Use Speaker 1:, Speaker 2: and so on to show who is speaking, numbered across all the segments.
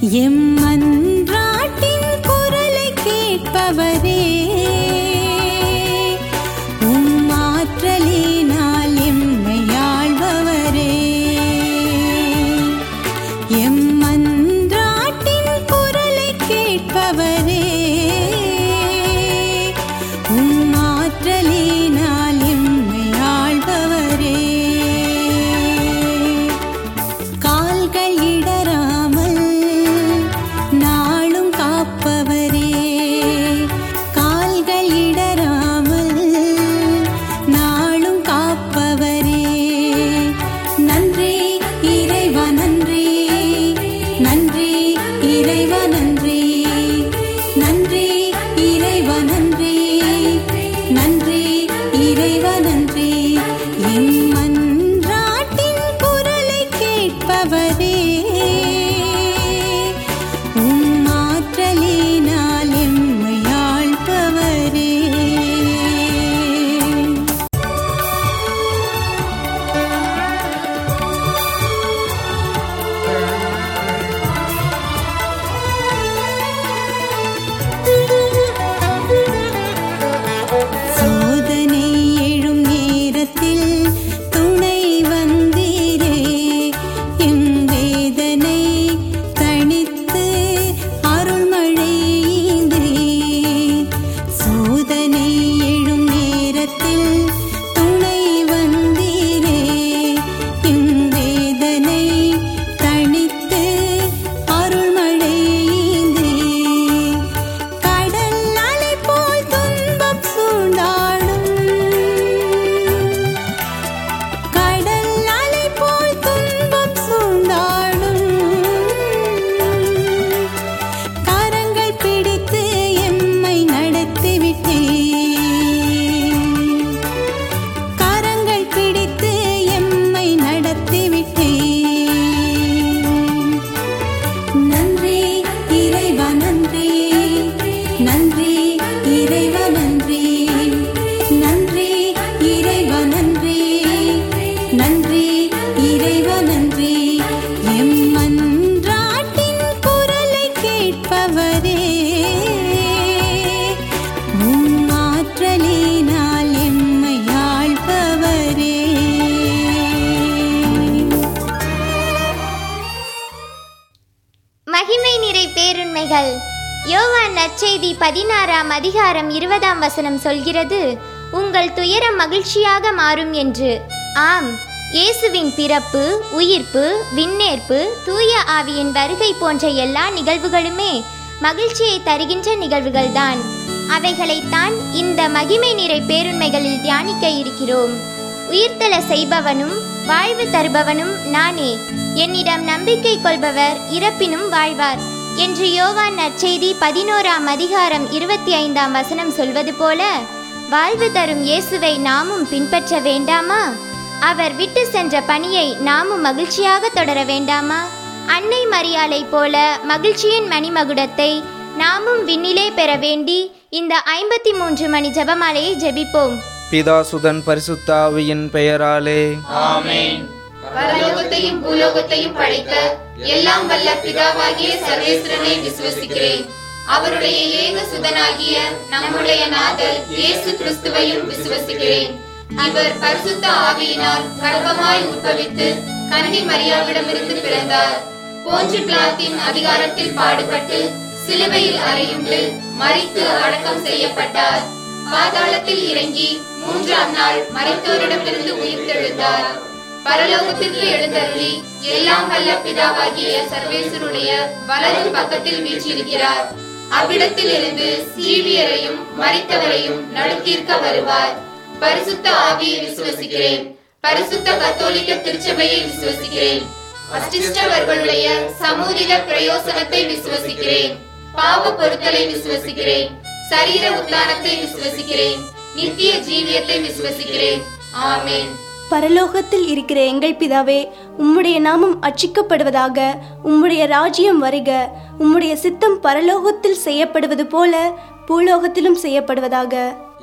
Speaker 1: M மன்றாட்டின் குரலை கேட்பவரே உம் ஆற்றலினால் எம்மை ஆள்பவரே M மன்றாட்டின் குரலை கேட்பவரே உம் ஆற்றலினால் எம்மை ஆள்பவரே கால்கள் இடராமல் நாளும் காப்பவரே கால்கள் இடராமல் நாளும் காப்பவரே நன்றி இறைவா நன்றி நன்றி இறைவா நன்றி நன்றி இறைவா நன்றி நன்றி இறைவா நன்றி என் மன்றாட்டின் குரலை கேட்பவரே உம் ஆற்றலினால் எம்மை ஆள்பவரே சோதனை எழும் நேரத்தில் துணை வந்தீரே என் வேதனை தணித்து அருள்மழைந்தே சோதனை எழும் நேரத்தில் துணை வந்தீரே என் வேதனை தணித்து அருள்மழைந்தே கடல் அலை போல் துன்பம் சூழ்ந்தாடும் கடல் அலை போல் துன்பம் சூழ்ந்தாடும் கரங்கள் பிடித்து எம்மை நடத்திவிட்டே கரங்கள் பிடித்து எம்மை நடத்திவிட்டே நன்றி இறைவா நன்றி நன்றி இறைவா நன்றி நன்றி இறைவா நன்றி நன்றி இறைவா நன்றி எம் மன்றாட்டின் குரலை கேட்பவரே உம் ஆற்றலினால் எம்மை ஆள்பவரே
Speaker 2: மகிமை நிறை பேருண்மைகள் யோவான் நற்செய்தி பதினாறாம் அதிகாரம் இருபதாம் வசனம் சொல்கிறது உங்கள் துயரம் மகிழ்ச்சியாக மாறும் என்று ஆம் இயேசுவின் பிறப்பு உயிர்ப்பு விண்ணேற்பு தூய ஆவியின் வருகை போன்ற எல்லா நிகழ்வுகளுமே மகிழ்ச்சியை தருகின்ற நிகழ்வுகள்தான் அவைகளைத்தான் இந்த மகிமை நிறை பேருண்மைகளில் தியானிக்க இருக்கிறோம் உயிர்த்தல செய்பவனும் வாழ்வு தருபவனும் நானே என்னிடம் நம்பிக்கை கொள்பவர் இறப்பினும் வாழ்வார் என்று யோவான் நற்செய்தி பதினோராம் அதிகாரம் இருபத்தி ஐந்தாம் வசனம் சொல்வது போல வாழ்வு தரும் இயேசுவை நாமும் பின்பற்ற வேண்டாமா அவர் விட்டு சென்ற பணியை நாமும் மகிழ்ச்சியாக தொடர வேண்டாமா அன்னை மரியாளை போல மகிழ்ச்சியின் மணிமகுடத்தை நாமும் விண்ணிலே பெற வேண்டி இந்த ஐம்பத்தி மூன்று மணி ஜெபமாலையை ஜெபிப்போம்
Speaker 3: பிதா சுதன் பரிசுத்தாவியின் பெயராலே
Speaker 4: பரலோகத்தையும் பூலோகத்தையும் படைத்த எல்லாம் வல்ல பிதாவாகிய சர்வேஸ்வரனை விசுவசிக்கிறேன் அவருடைய ஏக சுதனாகிய நம்முடைய நாதர் இயேசு கிறிஸ்துவையும் விசுவசிக்கிறேன் இவர் பரிசுத்த ஆவியினால் கர்ப்பமாய் உற்பவித்து கன்னி மரியாவிடமிருந்து பிறந்தார் போன்று பிளாத்தின் அதிகாரத்தில் பாடுபட்டு சிலுவையில் அறையுண்டு மறித்து அடக்கம் செய்யப்பட்டார் பாதாளத்தில் இறங்கி மூன்றாம் நாள் மறைத்தோரிடமிருந்து உயிர்த்தெழுந்தார் பரலோகத்திற்கு எழுந்தருளி எல்லாம் வல்ல பிதாவாகிய சர்வேசருடைய வலது பக்கத்தில் வீற்றிருக்கிறார் அவ்விடத்தில் இருந்து ஜீவியரையும் மரித்தவரையும் நடுத்தீர்க்க வருவார் பரிசுத்த ஆவியை விசுவசிக்கிறேன் பரிசுத்த கத்தோலிக்க திருச்சபையை விசுவசிக்கிறேன் அஷ்டிஷ்டவர்களுடைய சமூதிக பிரயோசனத்தை விசுவசிக்கிறேன் பாவ பொருத்தலை விசுவசிக்கிறேன் சரீர உத்தானத்தை விசுவசிக்கிறேன் நித்திய ஜீவியத்தை விசுவசிக்கிறேன் ஆமென்
Speaker 5: பரலோகத்தில் இருக்கிற எங்கள் பிதாவே உம்முடைய நாமம் அச்சிக்கப்படுவதாக உம்முடைய ராஜ்யம் வருக உம்முடைய சித்தம் பரலோகத்தில் செய்யப்படுவது போல பூலோகத்திலும் செய்யப்படுவதாக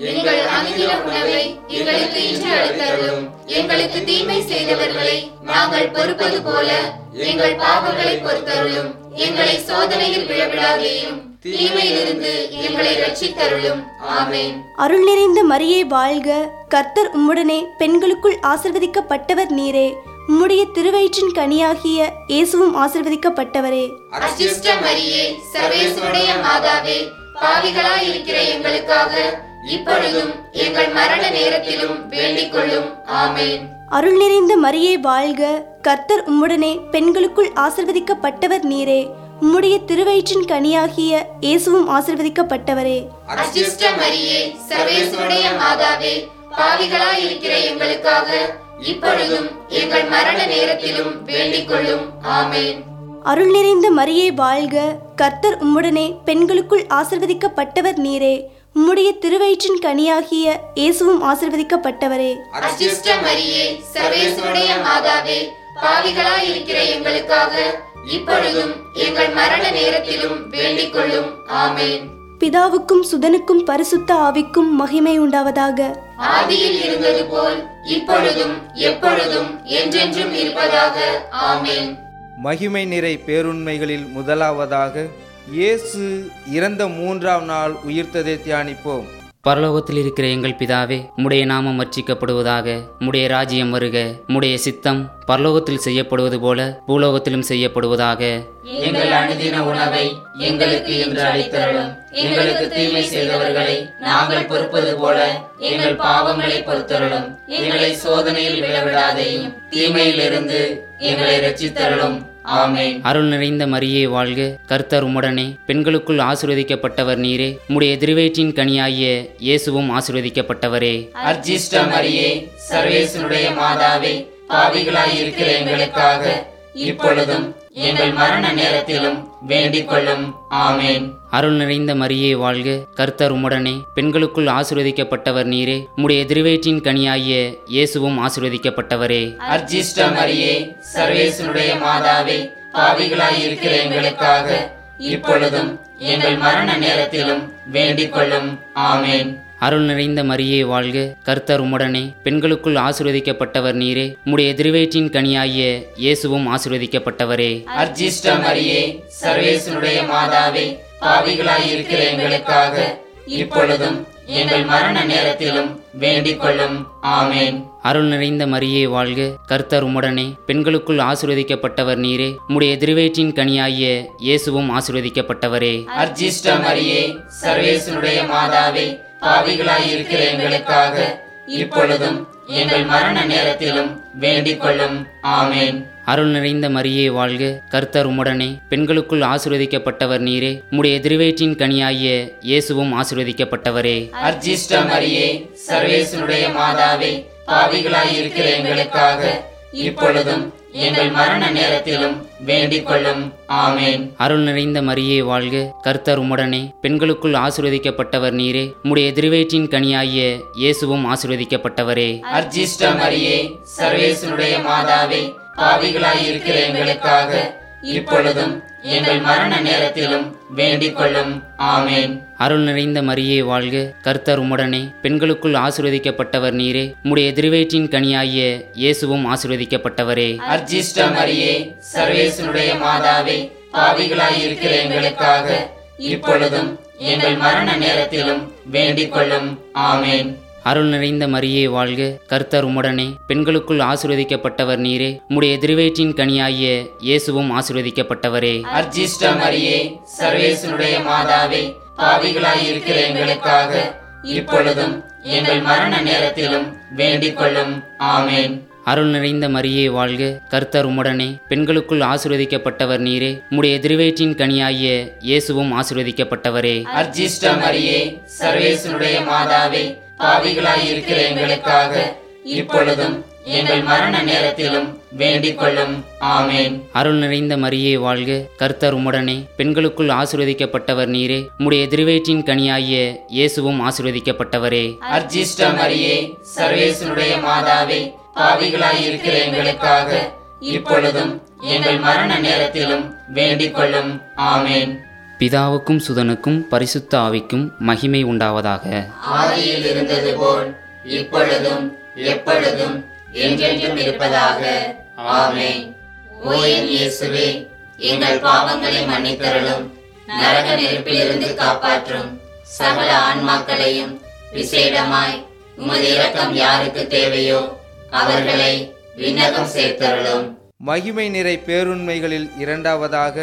Speaker 4: எங்கள் அனுதின உணவை எங்களுக்கு இன்று அளித்தருளும் எங்களுக்கு தீமை செய்தவர்களை நாங்கள் பொறுப்பது போல எங்கள் பாவங்களை பொறுத்தருளும் எங்களை சோதனையில் விழவிடாதேயும் தீமையிலிருந்து எங்களை ரட்சித்தருளும் ஆமென்
Speaker 5: அருள் நிறைந்த மரியே வாழ்க கர்த்தர் உம்முடனே பெண்களுக்குள் ஆசிர்வதிக்கப்பட்டவர் நீரே உம்முடைய திருவயிற்றின் கனியாகிய இயேசுவும் ஆசிர்வதிக்கப்பட்டவரே
Speaker 4: அச்சிஷ்ட மரியே சர்வேசுடைய மாதாவே பாவிகளாய் இருக்கிற எங்களுக்காக இப்பொழுதும் எங்கள் மரண நேரத்திலும் வேண்டிக் கொள்ளும் ஆமென்
Speaker 5: அருள் நிறைந்த மரியே வாழ்க கர்த்தர் உம்முடனே பெண்களுக்குள் ஆசிர்வதிக்கப்பட்டவர் நீரே உம்முடைய திருவயிற்றின் கனியாகிய இயேசுவும் ஆசிர்வதிக்கப்பட்டவரே
Speaker 4: அச்சிஷ்ட மரியே சர்வேசுடைய மாதாவே பாவிகளாய் இருக்கிற எங்களுக்காக இப்பொழுதும் எங்கள் மரண நேரத்திலும் வேண்டிக் கொள்ளும் ஆமென்
Speaker 5: அருள் நிறைந்த மரியே வாழ்க கர்த்தர் உம்முடனே பெண்களுக்குள் ஆசிர்வதிக்கப்பட்டவர் நீரே உம்முடைய திருவயிற்றின் கனியாகிய இயேசுவும் ஆசிர்வதிக்கப்பட்டவரே
Speaker 4: அச்சிஷ்ட மரியே சர்வேசுடைய மாதாவே பாவிகளாய் இருக்கிற எங்களுக்காக இப்பொழுதும் எங்கள் மரண நேரத்திலும் வேண்டிக் கொள்ளும் ஆமென்
Speaker 5: பிதாவுக்கும் சுதனுக்கும் பரிசுத்த ஆவிக்கும் மகிமை உண்டாவதாக
Speaker 4: ஆதியில் இருந்தது போல் இப்பொழுதும் எப்பொழுதும் என்றென்றும் இருப்பதாக ஆமென்
Speaker 3: மகிமை நிறை பேருண்மைகளில் முதலாவதாக இயேசு இறந்த மூன்றாம் நாள் உயிர்த்ததை தியானிப்போம்
Speaker 6: பரலோகத்தில் இருக்கிற எங்கள் பிதாவே உம்முடைய நாமம் அர்ச்சிக்கப்படுவதாக உம்முடைய ராஜ்யம் வருக உம்முடைய சித்தம் பரலோகத்தில் செய்யப்படுவது போல பூலோகத்திலும் செய்யப்படுவதாக
Speaker 7: எங்கள் அனுதின உணவை எங்களுக்கு இன்று அளித்தருளும் எங்களுக்கு தீமை செய்தவர்களை நாங்கள் பொறுப்பது போல எங்கள் பாவங்களை பொறுத்தருளும் எங்களை சோதனையில் விழவிடாதேயும் தீமையிலிருந்து எங்களை ரட்சித்தருளும் ஆமென்
Speaker 6: அருள் நிறைந்த மரியே வாழ்க கர்த்தர் உம்முடனே பெண்களுக்குள் ஆசிர்வதிக்கப்பட்டவர் நீரே உம்முடைய திருவயிற்றின் கனியாகிய இயேசுவும் ஆசிர்வதிக்கப்பட்டவரே
Speaker 7: அர்ஜிஷ்ட மரியே சர்வேசனுடைய மாதாவே பாவிகளாய் இருக்கிற எங்களுக்காக இப்பொழுதும் எங்கள் மரண நேரத்திலும் வேண்டிக் கொள்ளும் ஆமென்
Speaker 6: அருள் நிறைந்த மரியே வாழ்க கர்த்தர் உம்முடனே பெண்களுக்குள் ஆசிர்வதிக்கப்பட்டவர் நீரே உம்முடைய திருவயிற்றின் கனியாகிய இயேசுவும் ஆசிர்வதிக்கப்பட்டவரே
Speaker 7: அர்ஜிஷ்ட மரியே சர்வேசனுடைய மாதாவே பாவிகளாய் இருக்கிற எங்களுக்காக இப்பொழுதும் எங்கள் மரண நேரத்திலும் வேண்டிக் கொள்ளும் ஆமென்
Speaker 6: அருள் நிறைந்த மரியே வாழ்க கர்த்தர் உம்முடனே பெண்களுக்குள் ஆசிர்வதிக்கப்பட்டவர் நீரே உம்முடைய திருவயிற்றின் கனியாகிய இயேசுவும் ஆசிர்வதிக்கப்பட்டவரே
Speaker 7: அர்ஜிஷ்ட மரியே சர்வேசனுடைய மாதாவே பாவிகளாய் இருக்கிற எங்களுக்காக இப்பொழுதும் எங்கள் மரண நேரத்திலும் வேண்டிக் கொள்ளும் ஆமென்
Speaker 6: அருள் நிறைந்த மரியே வாழ்க கர்த்தர் உம்முடனே பெண்களுக்குள் ஆசிர்வதிக்கப்பட்டவர் நீரே உம்முடைய திருவயிற்றின் கனியாகிய இயேசுவும் ஆசிர்வதிக்கப்பட்டவரே
Speaker 7: அர்ஜிஷ்ட மரியே சர்வேசனுடைய மாதாவே பாவிகளாய் இருக்கிற எங்களுக்காக இப்பொழுதும் எங்கள் மரண நேரத்திலும் வேண்டிக் கொள்ளும் ஆமென்
Speaker 6: அருள் நிறைந்த மரியே வாழ்க கர்த்தர் உம்முடனே பெண்களுக்குள் ஆசிர்வதிக்கப்பட்டவர் நீரே உம்முடைய திருவயிற்றின் கனியாகிய இயேசுவும் ஆசிர்வதிக்கப்பட்டவரே
Speaker 7: அர்ஜிஷ்ட மரியே சர்வேசனுடைய மாதாவே பாவிகளாய் இருக்கிற எங்களுக்காக இப்பொழுதும் எங்கள் மரண நேரத்திலும் வேண்டிக் கொள்ளும் ஆமென்
Speaker 6: அருள் நிறைந்த மரியே வாழ்க கர்த்தர் உம்முடனே பெண்களுக்குள் ஆசிர்வதிக்கப்பட்டவர் நீரே உம்முடைய திருவயிற்றின் கனியாகிய இயேசுவும் ஆசிர்வதிக்கப்பட்டவரே
Speaker 7: அர்ஜிஷ்ட மரியே சர்வேசனுடைய மாதாவே பாவிகளாய் இருக்கிற எங்களுக்காக இப்பொழுதும் எங்கள் மரண நேரத்திலும் வேண்டிக் கொள்ளும் ஆமென்
Speaker 6: அருள் நிறைந்த மரியே வாழ்க கர்த்தர் உம்முடனே பெண்களுக்குள் ஆசிர்வதிக்கப்பட்டவர் நீரே உம்முடைய திருவயிற்றின் கனியாகிய இயேசுவும் ஆசிர்வதிக்கப்பட்டவரே
Speaker 7: அர்ஜிஷ்ட மரியே சர்வேசனுடைய மாதாவே பாவிகளாய் இருக்கிற எங்களுக்காக இப்பொழுதும் எங்கள் மரண நேரத்திலும் வேண்டிக் கொள்ளும் ஆமென்
Speaker 6: அருள் நிறைந்த மரியே வாழ்க கர்த்தர் உம்முடனே பெண்களுக்குள் ஆசிர்வதிக்கப்பட்டவர் நீரே உம்முடைய திருவயிற்றின் கனியாகிய இயேசுவும் ஆசிர்வதிக்கப்பட்டவரே
Speaker 7: அர்ஜிஷ்ட மரியே சர்வேசனுடைய மாதாவே பாவிகளாய் இருக்கிற எங்களுக்காக இப்பொழுதும் எங்கள் மரண நேரத்திலும் வேண்டிக் கொள்ளும் ஆமென்
Speaker 6: அருள் நிறைந்த மரியே வாழ்க கர்த்தர் உம்முடனே பெண்களுக்குள் ஆசிர்வதிக்கப்பட்டவர் நீரே உம்முடைய திருவயிற்றின் கனியாகிய இயேசுவும் ஆசிர்வதிக்கப்பட்டவரே
Speaker 7: அர்ஜிஷ்ட மரியே சர்வேசனுடைய மாதாவே பாவிகளாய் இருக்கிற எங்களுக்காக இப்பொழுதும் எங்கள் மரண நேரத்திலும் வேண்டிக் கொள்ளும் ஆமென்
Speaker 6: அருள் நிறைந்த மரியே வாழ்க கர்த்தர் உம்முடனே பெண்களுக்குள் ஆசிர்வதிக்கப்பட்டவர் நீரே உம்முடைய திருவயிற்றின் கனியாகிய இயேசுவும் ஆசிர்வதிக்கப்பட்டவரே
Speaker 7: அர்ஜிஷ்ட மரியே சர்வேசனுடைய மாதாவே பாவிகளாய் இருக்கிற எங்களுக்காக இப்பொழுதும் எங்கள் மரண நேரத்திலும் வேண்டிக் கொள்ளும் ஆமென்
Speaker 6: பிதாவுக்கும் சுதனுக்கும் பரிசுத்த ஆவிக்கும் மகிமை உண்டாவதாக
Speaker 7: ஆதியில் இருந்தது போல் இப்பொழுதும் எப்பொழுதும் என்றென்றும் இருப்பதாக ஆமென் ஓ என் இயேசுவே எங்கள் பாவங்களை மன்னித்தருளும் நரக நெருப்பிலிருந்து காப்பாற்றும் சகல ஆன்மாக்களையும் விசேடமாய் உமது இரக்கம் யாருக்கு தேவையோ அவர்களை விண்ணகம் சேர்த்தருளும்
Speaker 3: மகிமை நிறை பேருண்மைகளில் இரண்டாவதாக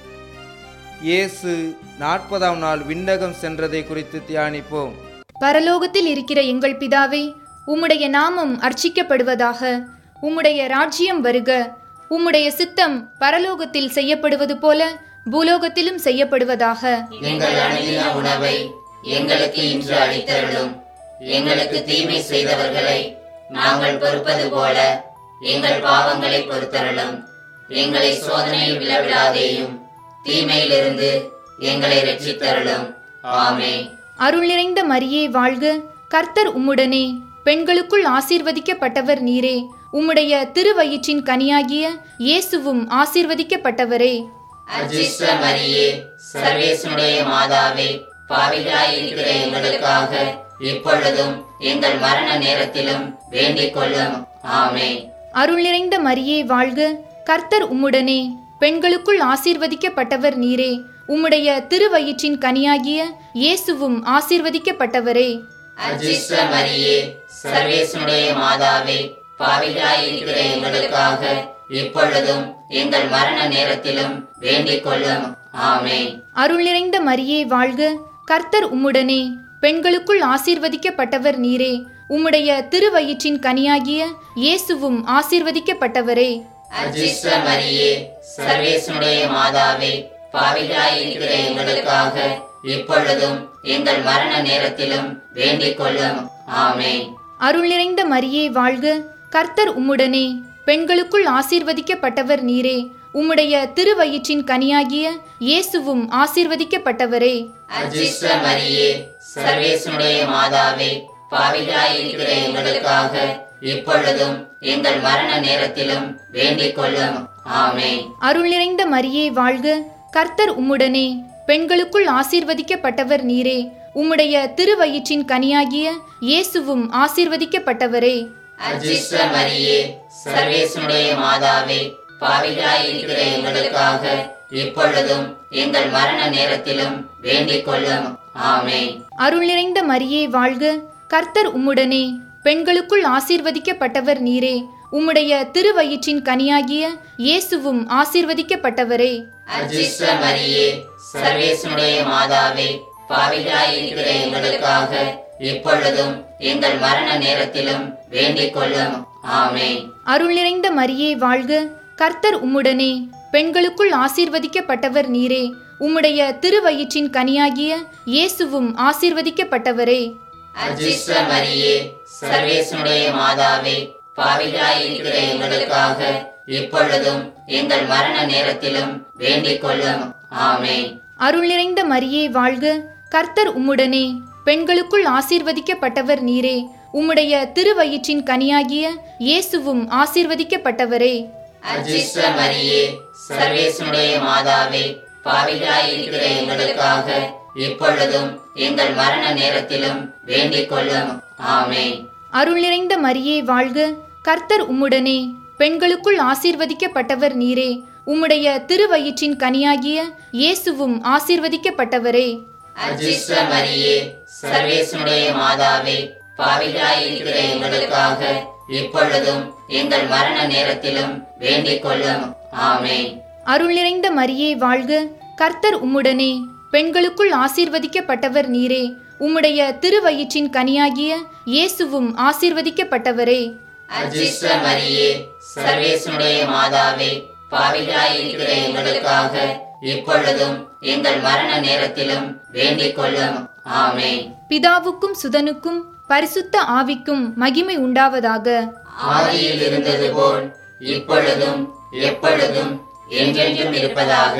Speaker 3: இயேசு நாற்பதாம் நாள் விண்ணகம் சென்றதை குறித்து தியானிப்போம்
Speaker 4: பரலோகத்தில் இருக்கிற எங்கள் பிதாவே உம்முடைய நாமம் அர்ச்சிக்கப்படுவதாக உம்முடைய ராஜ்யம் வருக உம்முடைய சித்தம் பரலோகத்தில் செய்யப்படுவது போல பூலோகத்திலும் செய்யப்படுவதாக
Speaker 7: எங்கள் அணுகின உணவை எங்களுக்கு இன்று அளித்தருளும் எங்களுக்கு தீமை செய்தவர்களை நாங்கள் பொறுப்பது போல எங்கள் பாவங்களை பொறுத்தருளும் எங்களை சோதனையில் விழவிடாதேயும் தீமையிலிருந்து எங்களை ரட்சித்தருளும் ஆமென்
Speaker 4: அருள் நிறைந்த மரியே வாழ்க கர்த்தர் உம்முடனே பெண்களுக்குள் ஆசீர்வதிக்கப்பட்டவர் நீரே உம்முடைய திருவயிற்றின் கனியாகிய இயேசுவும் ஆசீர்வதிக்கப்பட்டவரே
Speaker 7: அஜிஷ்ட மரியே சர்வேசனுடைய மாதாவே பாவிகளாய் இருக்கிற எங்களுக்காக இப்பொழுதும் எங்கள் மரண நேரத்திலும் வேண்டிக் கொள்ளும் ஆமென்
Speaker 4: அருள் நிறைந்த மரியே வாழ்க கர்த்தர் உம்முடனே பெண்களுக்குள் ஆசீர்வதிக்கப்பட்டவர் நீரே உம்முடைய திருவயிற்றின் கனியாகிய இயேசுவும் ஆசீர்வதிக்கப்பட்டவரே
Speaker 7: அஜிஷ்ட மரியே சர்வேசனுடைய மாதாவே பாவிகளாய் இருக்கிற எங்களுக்காக இப்பொழுதும் எங்கள் மரண நேரத்திலும் வேண்டிக் கொள்ளும் ஆமென்
Speaker 4: அருள் நிறைந்த மரியே வாழ்க கர்த்தர் உம்முடனே பெண்களுக்குள் ஆசீர்வதிக்கப்பட்டவர் நீரே உம்முடைய திருவயிற்றின் கனியாகிய இயேசுவும் ஆசீர்வதிக்கப்பட்டவரே
Speaker 7: அஜிஷ்ட மரியே சர்வேசனுடைய மாதாவே பாவிகளாய் இருக்கிற எங்களுக்காக இப்பொழுதும் எங்கள் மரண நேரத்திலும் வேண்டிக் கொள்ளும் ஆமென்
Speaker 4: அருள் நிறைந்த மரியே வாழ்க கர்த்தர் உம்முடனே பெண்களுக்குள் ஆசீர்வதிக்கப்பட்டவர் நீரே உம்முடைய திருவயிற்றின் கனியாகிய இயேசுவும் ஆசீர்வதிக்கப்பட்டவரே
Speaker 7: அஜிஷ்ட மரியே சர்வேசனுடைய மாதாவே பாவிகளாய் இருக்கிற எங்களுக்காக இப்பொழுதும் எங்கள் மரண நேரத்திலும் வேண்டிக் கொள்ளும் ஆமென்
Speaker 4: அருள் நிறைந்த மரியே வாழ்க கர்த்தர் உம்முடனே பெண்களுக்குள் ஆசீர்வதிக்கப்பட்டவர் நீரே உம்முடைய திருவயிற்றின் கனியாகிய இயேசுவும் ஆசீர்வதிக்கப்பட்டவரே
Speaker 7: அஜிஷ்ட மரியே சர்வேசனுடைய மாதாவே பாவிகளாய் இருக்கிற எங்களுக்காக இப்பொழுதும் எங்கள் மரண நேரத்திலும் வேண்டிக் கொள்ளும் ஆமென்
Speaker 4: அருள் நிறைந்த மரியே வாழ்க கர்த்தர் உம்முடனே பெண்களுக்குள் ஆசீர்வதிக்கப்பட்டவர் நீரே உம்முடைய திருவயிற்றின் கனியாகிய இயேசுவும் ஆசீர்வதிக்கப்பட்டவரே
Speaker 7: அஜிஷ்ட மரியே சர்வேசனுடைய மாதாவே பாவிகளாய் இருக்கிற எங்களுக்காக இப்பொழுதும் எங்கள் மரண நேரத்திலும் வேண்டிக் கொள்ளும் ஆமென்
Speaker 4: அருள் நிறைந்த மரியே வாழ்க கர்த்தர் உம்முடனே பெண்களுக்குள் ஆசீர்வதிக்கப்பட்டவர் நீரே உம்முடைய திருவயிற்றின் கனியாகிய இயேசுவும் ஆசீர்வதிக்கப்பட்டவரே
Speaker 7: அஜிஷ்ட மரியே சர்வேசனுடைய மாதாவே பாவிகளாய் இருக்கிற எங்களுக்காக இப்பொழுதும் எங்கள் மரண நேரத்திலும் வேண்டிக் கொள்ளும் ஆமென்
Speaker 4: அருள் நிறைந்த மரியே வாழ்க கர்த்தர் உம்முடனே பெண்களுக்குள் ஆசீர்வதிக்கப்பட்டவர் நீரே உம்முடைய திருவயிற்றின் கனியாகிய இயேசுவும் ஆசீர்வதிக்கப்பட்டவரே
Speaker 7: அஜிஷ்ட மரியே சர்வேசனுடைய மாதாவே பாவிகளாய் இருக்கிற எங்களுக்காக இப்பொழுதும் எங்கள் மரண நேரத்திலும் வேண்டிக் கொள்ளும் ஆமென்
Speaker 4: அருள் நிறைந்த மரியே வாழ்க கர்த்தர் உம்முடனே பெண்களுக்குள் ஆசீர்வதிக்கப்பட்டவர் நீரே உம்முடைய திருவயிற்றின் கனியாகிய இயேசுவும் ஆசீர்வதிக்கப்பட்டவரே
Speaker 7: அஜிஷ்ட மரியே சர்வேசனுடைய மாதாவே பாவிகளாய் இருக்கிற எங்களுக்காக இப்பொழுதும் எங்கள் மரண நேரத்திலும் வேண்டிக் கொள்ளும் ஆமென்
Speaker 4: அருள் நிறைந்த மரியே வாழ்க கர்த்தர் உம்முடனே பெண்களுக்குள் ஆசீர்வதிக்கப்பட்டவர் நீரே உம்முடைய திருவயிற்றின் கனியாகிய இயேசுவும் ஆசீர்வதிக்கப்பட்டவரே
Speaker 7: அஜிஷ்ட மரியே சர்வேசனுடைய மாதாவே பாவிகளாய் இருக்கிற எங்களுக்காக இப்பொழுதும் எங்கள் மரண நேரத்திலும் வேண்டிக் கொள்ளும் ஆமென்
Speaker 4: பிதாவுக்கும் சுதனுக்கும் பரிசுத்த ஆவிக்கும் மகிமை உண்டாவதாக
Speaker 7: ஆதியில் இருந்தது போல் இப்பொழுதும் எப்பொழுதும் என்றென்றும் இருப்பதாக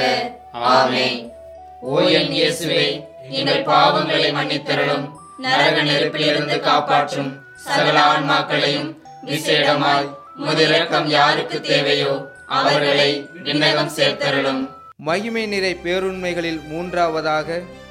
Speaker 7: ஆமென் ஓ என் இயேசுவே எங்கள் பாவங்களை மன்னித்தருளும் நரக நெருப்பிலிருந்து காப்பாற்றும் சகல ஆன்மாக்களையும் விசேடமாய் முதிரக்கம் யாருக்கு தேவையோ அவர்களை விண்ணகம் சேர்த்தருளும்
Speaker 3: மகிமை நிறை பேருண்மைகளில் மூன்றாவதாக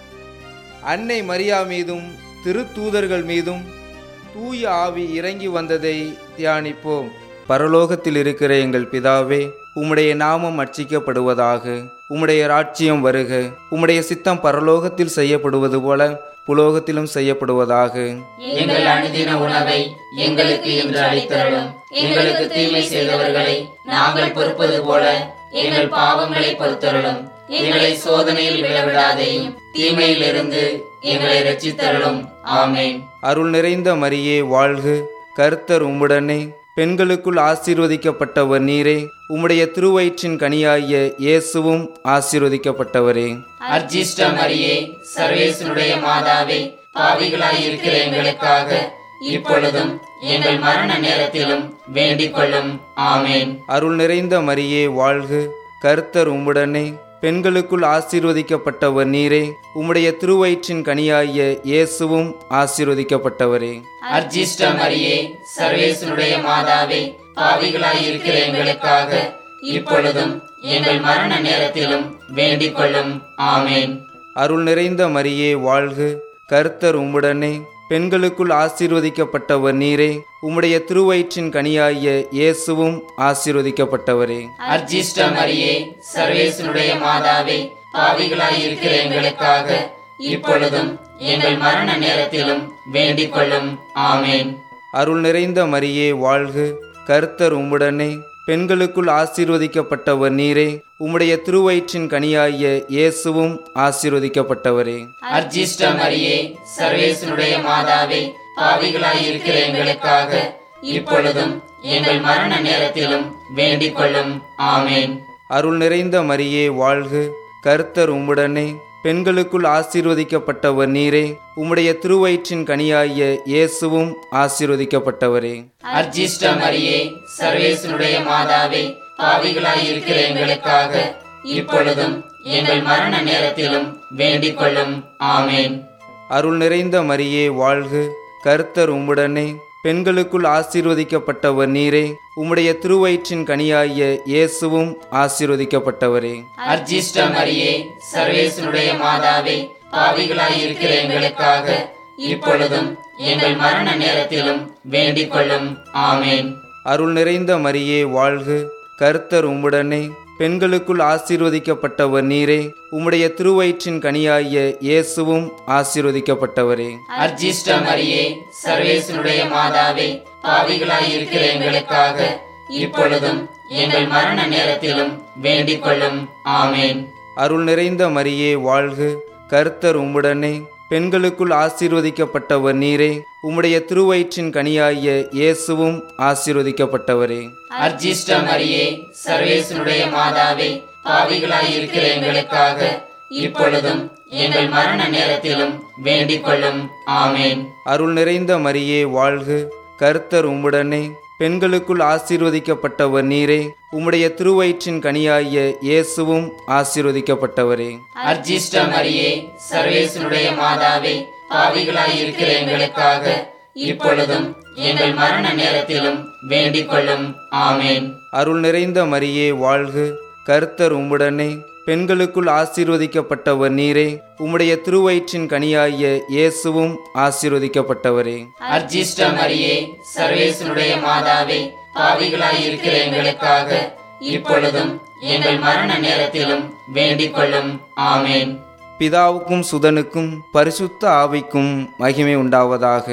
Speaker 3: அன்னை மரியா மீதும் திருத்தூதர்கள் மீதும் தூய ஆவி இறங்கி வந்ததை தியானிப்போம் பரலோகத்தில் இருக்கிற எங்கள் பிதாவே உம்முடைய நாமம் அர்ச்சிக்கப்படுவதாக உம்முடைய ராட்சியம் வருக உம்முடைய சித்தம் பரலோகத்தில் செய்யப்படுவது போல புலோகத்திலும் செய்யப்படுவதாக
Speaker 7: எங்கள் அனுதின உணவை எங்களுக்கு இன்று அளித்தருளும் எங்களுக்கு தீமை செய்தவர்களை நாங்கள் பொறுப்பது போல எங்கள் பாவங்களை பொறுத்தருளும் எங்களை சோதனையில் விழவிடாதையும் தீமையிலிருந்து எங்களை ரட்சித்தருளும் ஆமென்
Speaker 3: அருள் நிறைந்த மரியே வாழ்க கர்த்தர் உம்முடனே பெண்களுக்குள் ஆசீர்வதிக்கப்பட்டவர் நீரே உம்முடைய திருவயிற்றின் கனியாகிய இயேசுவும் ஆசீர்வதிக்கப்பட்டவரே
Speaker 7: அர்ஜிஷ்ட மரியே சர்வேசனுடைய மாதாவே பாவிகளாய் இருக்கிற எங்களுக்காக இப்பொழுதும் எங்கள் மரண நேரத்திலும் வேண்டிக் கொள்ளும் ஆமென்
Speaker 3: அருள் நிறைந்த மரியே வாழ்க கர்த்தர் உம்முடனே பெண்களுக்குள் ஆசீர்வதிக்கப்பட்டவர் நீரே உம்முடைய திருவயிற்றின் கனியாகிய இயேசுவும் ஆசீர்வதிக்கப்பட்டவரே
Speaker 7: அர்ஜிஷ்ட மரியே சர்வேசனுடைய மாதாவே பாவிகளாய் இருக்கிற எங்களுக்காக இப்பொழுதும் எங்கள் மரண நேரத்திலும் வேண்டிக் கொள்ளும் ஆமென்
Speaker 3: அருள் நிறைந்த மரியே வாழ்க கர்த்தர் உம்முடனே பெண்களுக்குள் ஆசீர்வதிக்கப்பட்டவர் நீரே உம்முடைய திருவயிற்றின் கனியாகிய இயேசுவும் ஆசீர்வதிக்கப்பட்டவரே
Speaker 7: அர்ஜிஷ்ட மரியே சர்வேசனுடைய மாதாவே பாவிகளாய் இருக்கிற எங்களுக்காக இப்பொழுதும் எங்கள் மரண நேரத்திலும் வேண்டிக் கொள்ளும் ஆமென்
Speaker 3: அருள் நிறைந்த மரியே வாழ்க கர்த்தர் உம்முடனே பெண்களுக்குள் ஆசீர்வதிக்கப்பட்டவர் நீரே உம்முடைய திருவயிற்றின் கனியாகிய இயேசுவும் ஆசீர்வதிக்கப்பட்டவரே
Speaker 7: அர்ஜிஷ்ட மரியே சர்வேசனுடைய மாதாவே பாவிகளாய் இருக்கிற எங்களுக்காக இப்பொழுதும் எங்கள் மரண நேரத்திலும் வேண்டிக் கொள்ளும் ஆமென்
Speaker 3: அருள் நிறைந்த மரியே வாழ்க கர்த்தர் உம்முடனே பெண்களுக்குள் ஆசீர்வதிக்கப்பட்டவர் நீரே உம்முடைய திருவயிற்றின் கனியாகிய இயேசுவும் ஆசீர்வதிக்கப்பட்டவரே
Speaker 7: அர்ஜிஷ்ட மரியே சர்வேசனுடைய மாதாவே பாவிகளாய் இருக்கிற எங்களுக்காக இப்பொழுதும் எங்கள் மரண நேரத்திலும் வேண்டிக் கொள்ளும் ஆமென்
Speaker 3: அருள் நிறைந்த மரியே வாழ்க கர்த்தர் உம்முடனே பெண்களுக்குள் ஆசீர்வதிக்கப்பட்டவர் நீரே உம்முடைய திருவயிற்றின் கனியாகிய இயேசுவும் ஆசீர்வதிக்கப்பட்டவரே
Speaker 7: அர்ஜிஷ்ட மரியே சர்வேசனுடைய மாதாவே பாவிகளாய் இருக்கிற எங்களுக்காக இப்பொழுதும் எங்கள் மரண நேரத்திலும் வேண்டிக் கொள்ளும் ஆமென்
Speaker 3: அருள் நிறைந்த மரியே வாழ்க கர்த்தர் உம்முடனே பெண்களுக்குள் ஆசீர்வதிக்கப்பட்டவர் நீரே உம்முடைய திருவயிற்றின் கனியாகிய இயேசுவும் ஆசீர்வதிக்கப்பட்டவரே
Speaker 7: அர்ஜிஷ்ட மரியே சர்வேசனுடைய மாதாவே பாவிகளாய் இருக்கிற எங்களுக்காக இப்பொழுதும் எங்கள் மரண நேரத்திலும் வேண்டிக் கொள்ளும் ஆமென்
Speaker 3: அருள் நிறைந்த மரியே வாழ்க கர்த்தர் உம்முடனே பெண்களுக்குள் ஆசீர்வதிக்கப்பட்டவர் நீரே உம்முடைய திருவயிற்றின் கனியாகிய இயேசுவும் ஆசீர்வதிக்கப்பட்டவரே
Speaker 7: அர்ஜிஷ்ட மரியே சர்வேசனுடைய மாதாவே பாவிகளாய் இருக்கிற எங்களுக்காக இப்பொழுதும் எங்கள் மரண நேரத்திலும் வேண்டிக் கொள்ளும் ஆமென்
Speaker 3: அருள் நிறைந்த மரியே வாழ்க கர்த்தர் உம்முடனே பெண்களுக்குள் ஆசீர்வதிக்கப்பட்டவர் நீரே உம்முடைய திருவயிற்றின் கனியாகிய இயேசுவும் ஆசீர்வதிக்கப்பட்டவரே
Speaker 7: அர்ஜிஷ்ட மரியே சர்வேசனுடைய மாதாவே பாவிகளாய் இருக்கிற எங்களுக்காக இப்பொழுதும் எங்கள் மரண நேரத்திலும் வேண்டிக் கொள்ளும் ஆமென்
Speaker 3: அருள் நிறைந்த மரியே வாழ்க கர்த்தர் உம்முடனே பெண்களுக்குள் ஆசீர்வதிக்கப்பட்டவர் நீரே உம்முடைய திருவயிற்றின் கனியாகிய இயேசுவும் ஆசீர்வதிக்கப்பட்டவரே
Speaker 7: அர்ஜிஷ்ட மரியே சர்வேசனுடைய மாதாவே பாவிகளாய் இருக்கிற எங்களுக்காக இப்பொழுதும் எங்கள் மரண நேரத்திலும் வேண்டிக் கொள்ளும் ஆமென்
Speaker 3: பிதாவுக்கும் சுதனுக்கும் பரிசுத்த ஆவிக்கும் மகிமை உண்டாவதாக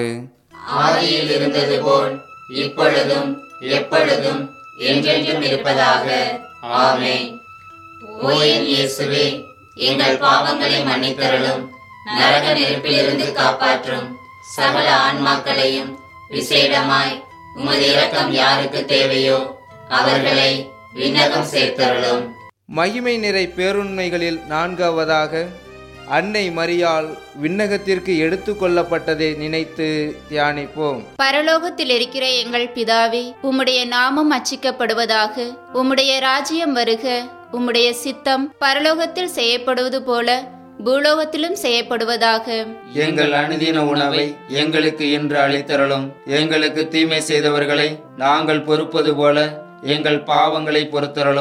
Speaker 7: ஆதியில் இருந்தது போல் இப்பொழுதும் எப்பொழுதும் என்றென்றும் இருப்பதாக ஆமென் ஓ என் இயேசுவே எங்கள் பாவங்களை மன்னித்தருளும் நரக நெருப்பிலிருந்து காப்பாற்றும் சகல ஆன்மாக்களையும் விசேடமாய் உமது இரக்கம் யாருக்கு தேவையோ அவர்களை விண்ணகம் சேர்த்தருளும்
Speaker 3: மகிமை நிறை பேருண்மைகளில் நான்காவதாக அன்னை மரியாள் விண்ணகத்திற்கு எடுத்து கொள்ளப்பட்டதை நினைத்து தியானிப்போம்
Speaker 4: பரலோகத்தில் இருக்கிற எங்கள் பிதாவே உம்முடைய நாமம் அச்சிக்கப்படுவதாக உம்முடைய ராஜ்யம் வருக உம்முடைய சித்தம் பரலோகத்தில் செய்யப்படுவது போல பூலோகத்திலும் செய்யப்படுவதாக
Speaker 8: எங்கள் அனுதின உணவை எங்களுக்கு இன்று அளித்தருளும் எங்களுக்கு தீமை செய்தவர்களை நாங்கள் பொறுப்பது போல எங்கள் பாவங்களை பொறுத்தருளும்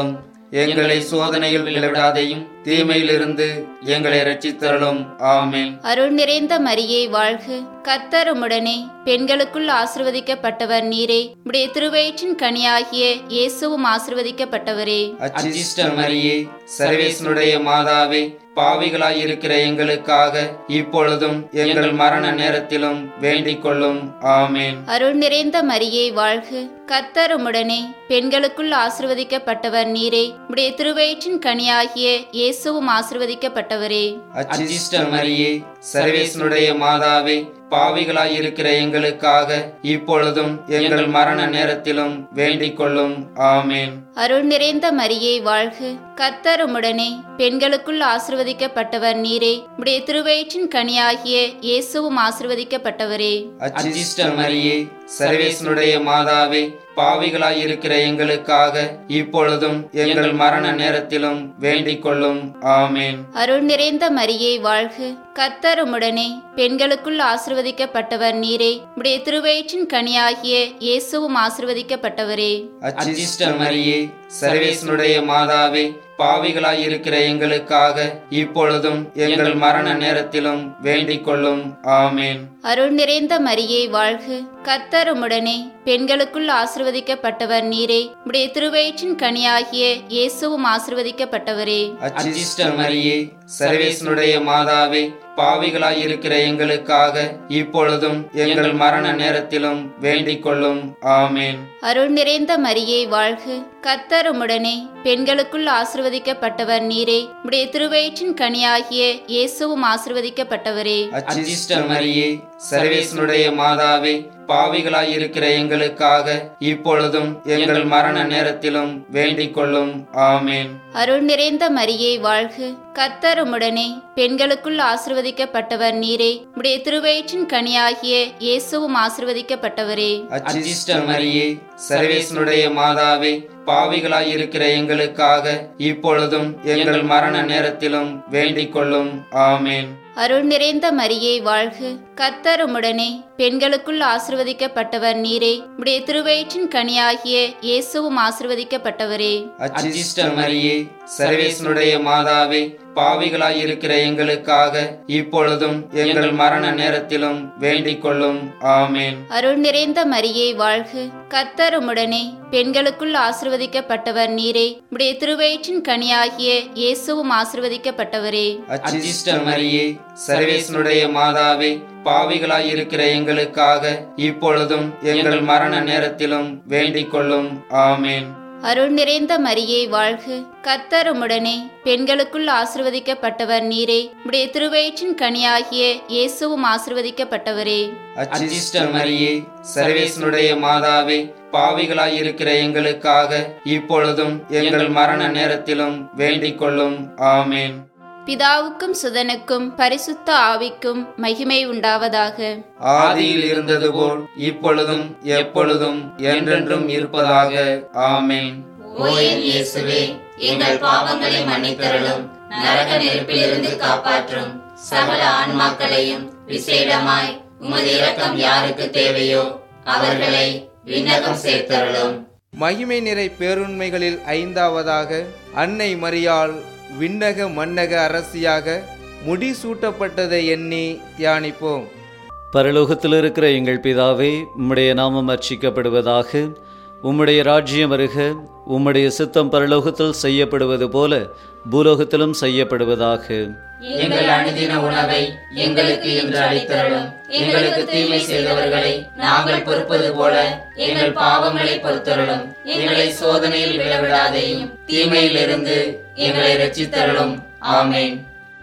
Speaker 8: எங்களை சோதனையில் விளைவிடாதையும் தீமையிலிருந்து எங்களை ரட்சித்தருளும் ஆமென்
Speaker 4: அருள் நிறைந்த மரியே வாழ்க கர்த்தர் உம்முடனே பெண்களுக்குள் ஆசிர்வதிக்கப்பட்டவர் நீரே உடைய திருவயிற்றின் கனியாகிய இயேசுவும் ஆசிர்வதிக்கப்பட்டவரே
Speaker 8: அச்சிஷ்ட மரியே சர்வேசனுடைய மாதாவே பாவிகளாய் இருக்கிற எங்களுக்காக இப்பொழுதும் எங்கள் மரண நேரத்திலும் வேண்டிக் கொள்ளும் ஆமென்
Speaker 4: அருள் நிறைந்த மரியே வாழ்க கர்த்தர் உம்முடனே பெண்களுக்குள் ஆசிர்வதிக்கப்பட்டவர் நீரே உடைய திருவயிற்றின் கனியாகிய இயேசுவும் ஆசிர்வதிக்கப்பட்டவரே
Speaker 8: அச்சிஷ்ட மரியே சர்வேசனுடைய மாதாவே பாவிகளாய் இருக்கிற எங்களுக்காக இப்பொழுதும் எங்கள் மரண நேரத்திலும் வேண்டிக் கொள்ளும் ஆமென்
Speaker 4: அருள் நிறைந்த மரியே வாழ்க கர்த்தர் உம்முடனே பெண்களுக்குள் ஆசிர்வதிக்கப்பட்டவர் நீரே உடைய திருவயிற்றின் கனியாகிய இயேசுவும் ஆசிர்வதிக்கப்பட்டவரே
Speaker 8: அச்சிஷ்ட மரியே சர்வேசனுடைய மாதாவே பாவிகளாய் இருக்கிற எங்களுக்காக இப்பொழுதும் எங்கள் மரண நேரத்திலும் வேண்டிக் கொள்ளும் ஆமென்
Speaker 4: அருள் நிறைந்த மரியே வாழ்க கர்த்தர் உம்முடனே பெண்களுக்குள் ஆசிர்வதிக்கப்பட்டவர் நீரே உடைய திருவயிற்றின் கனியாகிய இயேசுவும் ஆசிர்வதிக்கப்பட்டவரே
Speaker 8: அச்சிஷ்ட மரியே சர்வேசனுடைய மாதாவே பாவிகளாய் இருக்கிற எங்களுக்காக இப்பொழுதும் எங்கள் மரண நேரத்திலும் வேண்டிக் கொள்ளும் ஆமென்
Speaker 4: அருள் நிறைந்த மரியே வாழ்க கர்த்தர் உம்முடனே பெண்களுக்குள் ஆசிர்வதிக்கப்பட்டவர் நீரே உடைய திருவயிற்றின் கனியாகிய இயேசுவும் ஆசிர்வதிக்கப்பட்டவரே
Speaker 8: அச்சிஷ்ட மரியே சர்வேசனுடைய மாதாவே பாவிகளாய் இருக்கிற எங்களுக்காக இப்பொழுதும் எங்கள் மரண நேரத்திலும் வேண்டிக் கொள்ளும் ஆமென்
Speaker 4: அருள் நிறைந்த மரியே வாழ்க கர்த்தர் உம்முடனே பெண்களுக்குள் ஆசிர்வதிக்கப்பட்டவர் நீரே உடைய திருவயிற்றின் கனியாகிய இயேசுவும் ஆசிர்வதிக்கப்பட்டவரே
Speaker 8: அச்சிஷ்ட மரியே சர்வேசனுடைய மாதாவே பாவிகளாய் இருக்கிற எங்களுக்காக இப்பொழுதும் எங்கள் மரண நேரத்திலும் வேண்டிக் கொள்ளும் ஆமென்
Speaker 4: அருள் நிறைந்த மரியே வாழ்க கர்த்தர் உம்முடனே பெண்களுக்குள் ஆசிர்வதிக்கப்பட்டவர் நீரே உடைய திருவயிற்றின் கனியாகிய இயேசுவும் ஆசிர்வதிக்கப்பட்டவரே
Speaker 8: அச்சிஷ்ட மரியே சர்வேசனுடைய மாதாவே பாவிகளாய் இருக்கிற எங்களுக்காக இப்பொழுதும் எங்கள் மரண நேரத்திலும் வேண்டிக் கொள்ளும் ஆமென்
Speaker 4: அருள் நிறைந்த மரியே வாழ்க கர்த்தர் உம்முடனே பெண்களுக்குள் ஆசிர்வதிக்கப்பட்டவர் நீரே உடைய திருவயிற்றின் கனியாகிய இயேசுவும் ஆசிர்வதிக்கப்பட்டவரே
Speaker 8: அச்சிஷ்ட மரியே சர்வேசனுடைய மாதாவே பாவிகளாய் இருக்கிற எங்களுக்காக இப்பொழுதும் எங்கள் மரண நேரத்திலும் வேண்டிக் கொள்ளும் ஆமென்
Speaker 4: அருள் நிறைந்த மரியே வாழ்க கர்த்தர் உம்முடனே பெண்களுக்குள் ஆசிர்வதிக்கப்பட்டவர் நீரே உடைய திருவயிற்றின் கனியாகிய இயேசுவும் ஆசிர்வதிக்கப்பட்டவரே
Speaker 8: அச்சிஷ்ட மரியே சர்வேசனுடைய மாதாவே பாவிகளாய் இருக்கிற எங்களுக்காக இப்பொழுதும் எங்கள் மரண நேரத்திலும் வேண்டிக் கொள்ளும் ஆமென்
Speaker 4: அருள் நிறைந்த மரியே வாழ்க கர்த்தர் உம்முடனே பெண்களுக்குள் ஆசிர்வதிக்கப்பட்டவர் நீரே உடைய திருவயிற்றின் கனியாகிய இயேசுவும் ஆசிர்வதிக்கப்பட்டவரே
Speaker 8: அச்சிஷ்ட மரியே சர்வேசனுடைய மாதாவே பாவிகளாய் இருக்கிற எங்களுக்காக இப்பொழுதும் எங்கள் மரண நேரத்திலும் வேண்டிக் கொள்ளும் ஆமென்
Speaker 4: பிதாவுக்கும் சுதனுக்கும் பரிசுத்த ஆவிக்கும் மகிமை உண்டாவதாக
Speaker 8: ஆதியில் இருந்தது போல் இப்பொழுதும் எப்பொழுதும் என்றென்றும் இருப்பதாக ஆமென்
Speaker 7: ஓ என் இயேசுவே எங்கள் பாவங்களை மன்னித்தருளும் நரக நெருப்பிலிருந்து காப்பாற்றும் சகல ஆன்மாக்களையும் விசேடமாய் உமது இரக்கம் யாருக்கு தேவையோ அவர்களை விண்ணகம் சேர்த்தருளும்
Speaker 3: மகிமை நிறை பேருண்மைகளில் ஐந்தாவதாக அன்னை மரியாள் விண்ணக மன்னக அரசியாக முடிசூட்டப்பட்டதை எண்ணி தியானிப்போம்
Speaker 9: பரலோகத்தில் இருக்கிற எங்கள் பிதாவே உம்முடைய நாமம் அர்ச்சிக்கப்படுவதாக உம்முடைய ராஜ்யம் வருக உம்முடைய சித்தம் பரலோகத்தில் செய்யப்படுவது போல பூலோகத்திலும் செய்யப்படுவதாக
Speaker 7: எங்கள் அனுதின உணவை எங்களுக்கு இன்று அளித்தருளும் எங்களுக்கு தீமை செய்தவர்களை நாங்கள் பொறுப்பது போல எங்கள் பாவங்களை பொறுத்தருளும் எங்களை சோதனையில் விழவிடாதையும் தீமையிலிருந்து எங்களை ரட்சித்தருளும் ஆமென்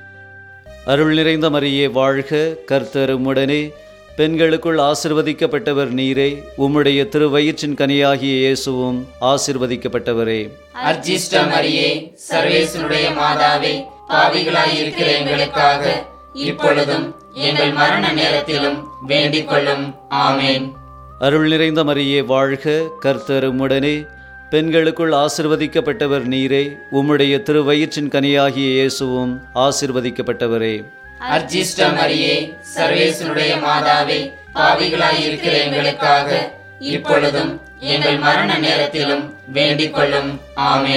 Speaker 9: அருள் நிறைந்த மரியே வாழ்க கர்த்தர் உம்முடனே பெண்களுக்குள் ஆசிர்வதிக்கப்பட்டவர் நீரே உம்முடைய திருவயிற்றின் கனியாகிய இயேசுவும் ஆசிர்வதிக்கப்பட்டவரே
Speaker 7: அர்ஜிஷ்ட மரியே சர்வேசனுடைய மாதாவே பாவிகளாய் இருக்கிற எங்களுக்காக இப்பொழுதும் எங்கள் மரண நேரத்திலும் வேண்டிக் கொள்ளும் ஆமென்
Speaker 9: அருள் நிறைந்த மரியே வாழ்க கர்த்தர் உம்முடனே பெண்களுக்குள் ஆசிர்வதிக்கப்பட்டவர் நீரே உம்முடைய திருவயிற்றின் கனியாகிய இயேசுவும் ஆசிர்வதிக்கப்பட்டவரே
Speaker 7: அர்ஜிஷ்ட மரியே சர்வேசனுடைய மாதாவே பாவிகளாய் இருக்கிற எங்களுக்காக இப்பொழுதும் எங்கள் மரண நேரத்திலும் வேண்டிக் கொள்ளும் ஆமென்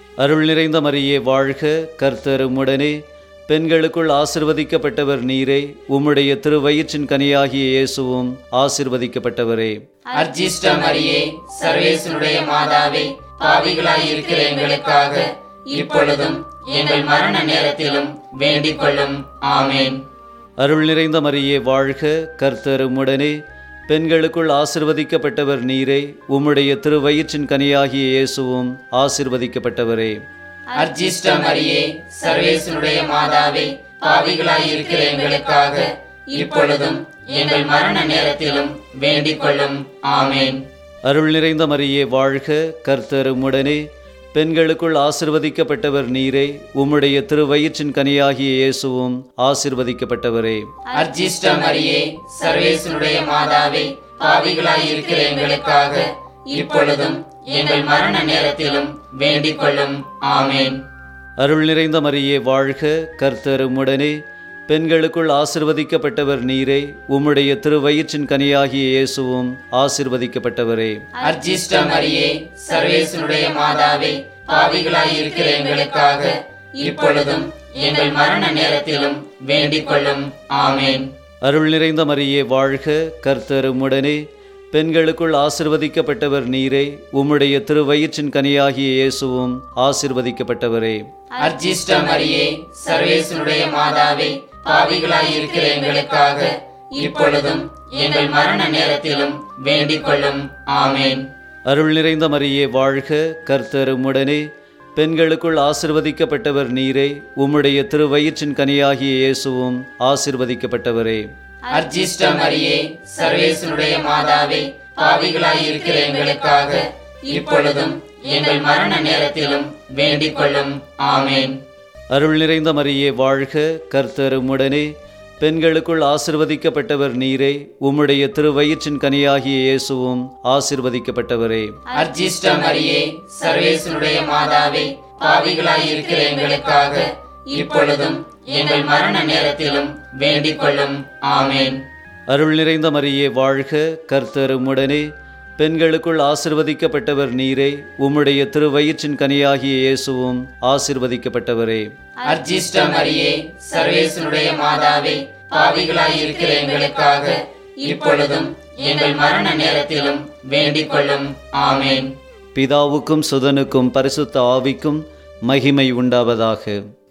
Speaker 9: அருள் நிறைந்த மரியே வாழ்க கர்த்தர் உம்முடனே பெண்களுக்குள் ஆசிர்வதிக்கப்பட்டவர் நீரே உம்முடைய திருவயிற்றின் கனியாகிய இயேசுவும் ஆசிர்வதிக்கப்பட்டவரே
Speaker 7: அர்ஜிஷ்ட மரியே சர்வேசனுடைய மாதாவே பாவிகளாய் இருக்கிற எங்களுக்காக இப்பொழுதும் எங்கள் மரண நேரத்திலும் வேண்டிக் கொள்ளும் ஆமேன்
Speaker 9: அருள் நிறைந்த மரியே வாழ்க கர்த்தர் உம்முடனே பெண்களுக்குள் ஆசிர்வதிக்கப்பட்டவர் நீரே உம்முடைய திருவயிற்றின் கனியாகிய இயேசுவும் ஆசிர்வதிக்கப்பட்டவரே
Speaker 7: அர்ஜிஷ்ட மரியே சர்வேசனுடைய மாதாவே பாவிகளாய் இருக்கிற எங்களுக்காக இப்பொழுதும் எங்கள் மரண நேரத்திலும் வேண்டிக் கொள்ளும் ஆமேன்
Speaker 9: அருள் நிறைந்த மரியே வாழ்க கர்த்தர் உம்முடனே பெண்களுக்குள் ஆசிர்வதிக்கப்பட்டவர் நீரே உம்முடைய திருவயிற்றின் கனியாகிய இயேசுவும் ஆசிர்வதிக்கப்பட்டவரே
Speaker 7: அர்ஜிஷ்ட மரியே சர்வேசனுடைய மாதாவே பாவிகளாய் இருக்கிற எங்களுக்காக இப்பொழுதும் எங்கள் மரண நேரத்திலும் வேண்டிக் கொள்ளும் ஆமேன்
Speaker 9: அருள் நிறைந்த மரியே வாழ்க கர்த்தர் உம்முடனே பெண்களுக்குள் ஆசிர்வதிக்கப்பட்டவர் நீரே உம்முடைய திருவயிற்றின் கனியாகிய இயேசுவும் ஆசிர்வதிக்கப்பட்டவரே
Speaker 7: அர்ஜிஷ்ட மரியே சர்வேசனுடைய மாதாவே பாவிகளாய் இருக்கிற எங்களுக்காக இப்பொழுதும் எங்கள் மரண நேரத்திலும் வேண்டிக் கொள்ளும் ஆமேன்
Speaker 9: அருள் நிறைந்த மரியே வாழ்க கர்த்தர் உம்முடனே பெண்களுக்குள் ஆசிர்வதிக்கப்பட்டவர் நீரே உம்முடைய திருவயிற்றின் கனியாகிய இயேசுவும் ஆசிர்வதிக்கப்பட்டவரே
Speaker 7: அர்ஜிஷ்ட மரியே சர்வேசனுடைய மாதாவே பாவிகளாய் இருக்கிற எங்களுக்காக இப்பொழுதும் எங்கள் மரண நேரத்திலும் வேண்டிக் கொள்ளும் ஆமேன்
Speaker 9: அருள் நிறைந்த மரியே வாழ்க கர்த்தர் உம்முடனே பெண்களுக்குள் ஆசிர்வதிக்கப்பட்டவர் நீரே உம்முடைய திருவயிற்றின் கனியாகிய இயேசுவும் ஆசிர்வதிக்கப்பட்டவரே
Speaker 7: அர்ஜிஷ்ட மரியே சர்வேசனுடைய மாதாவே பாவிகளாய் இருக்கிற எங்களுக்காக இப்பொழுதும் எங்கள் மரண நேரத்திலும் வேண்டிக் கொள்ளும் ஆமேன்
Speaker 9: அருள் நிறைந்த மரியே வாழ்க கர்த்தர் உம்முடனே பெண்களுக்குள் ஆசிர்வதிக்கப்பட்டவர் நீரே உம்முடைய திருவயிற்றின் கனியாகிய இயேசுவும் ஆசிர்வதிக்கப்பட்டவரே
Speaker 7: அர்ஜிஷ்ட மரியே சர்வேசனுடைய மாதாவே பாவிகளாய் இருக்கிற எங்களுக்காக இப்பொழுதும் எங்கள் மரண நேரத்திலும் வேண்டிக் கொள்ளும் ஆமேன்
Speaker 9: அருள் நிறைந்த மரியே வாழ்க கர்த்தர் உம்முடனே பெண்களுக்குள் ஆசிர்வதிக்கப்பட்டவர் நீரே உம்முடைய திருவயிற்றின் கனியாகிய இயேசுவும் ஆசிர்வதிக்கப்பட்டவரே
Speaker 7: அர்ஜிஷ்ட மரியே சர்வேசனுடைய மாதாவே பாவிகளாய் இருக்கிற எங்களுக்காக இப்பொழுதும் எங்கள் மரண நேரத்திலும் வேண்டிக் கொள்ளும் ஆமேன்
Speaker 9: பிதாவுக்கும் சுதனுக்கும் பரிசுத்த ஆவிக்கும் மகிமை உண்டாவதாக